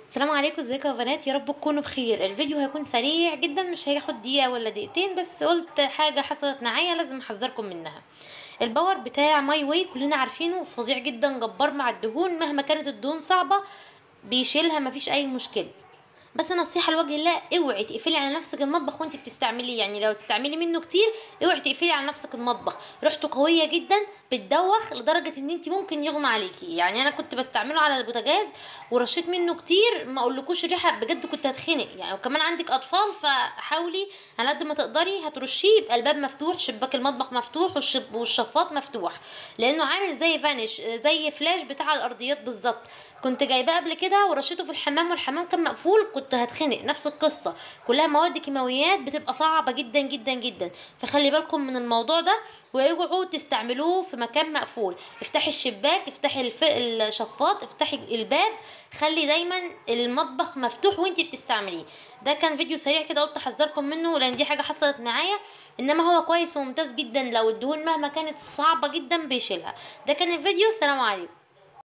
السلام عليكم ازيكم يا بنات يا رب تكونوا بخير الفيديو هيكون سريع جدا مش هياخد دقيقه ولا دقيقتين بس قلت حاجه حصلت معايا لازم احذركم منها الباور بتاع ماي واي كلنا عارفينه فظيع جدا جبار مع الدهون مهما كانت الدهون صعبه بيشيلها مفيش اي مشكله بس نصيحه لوجه الله اوعي تقفلي على نفسك المطبخ وانت بتستعمليه يعني لو تستعملي منه كتير اوعي تقفلي على نفسك المطبخ ريحته قويه جدا بتدوخ لدرجه ان انت ممكن يغمى عليكي يعني انا كنت بستعمله على البوتاجاز ورشيت منه كتير ما اقولكوش ريحه بجد كنت هتخنق يعني وكمان عندك اطفال فحاولي على قد ما تقدري هترشيه يبقى الباب مفتوح شباك المطبخ مفتوح والشب والشفاط مفتوح لانه عامل زي فانش زي فلاش بتاع الارضيات بالظبط كنت جايباه قبل كده ورشيته في الحمام والحمام كان مقفول كنت هتخنق نفس القصه كلها مواد كيماويات بتبقى صعبه جدا جدا جدا فخلي بالكم من الموضوع ده واوعوا تستعملوه في مكان مقفول افتحي الشباك افتحي الف... الشفاط افتحي الباب خلي دايما المطبخ مفتوح وانتي بتستعمليه ده كان فيديو سريع كده قلت احذركم منه لان دي حاجه حصلت معايا انما هو كويس وممتاز جدا لو الدهون مهما كانت صعبه جدا بيشيلها ده كان الفيديو سلام عليكم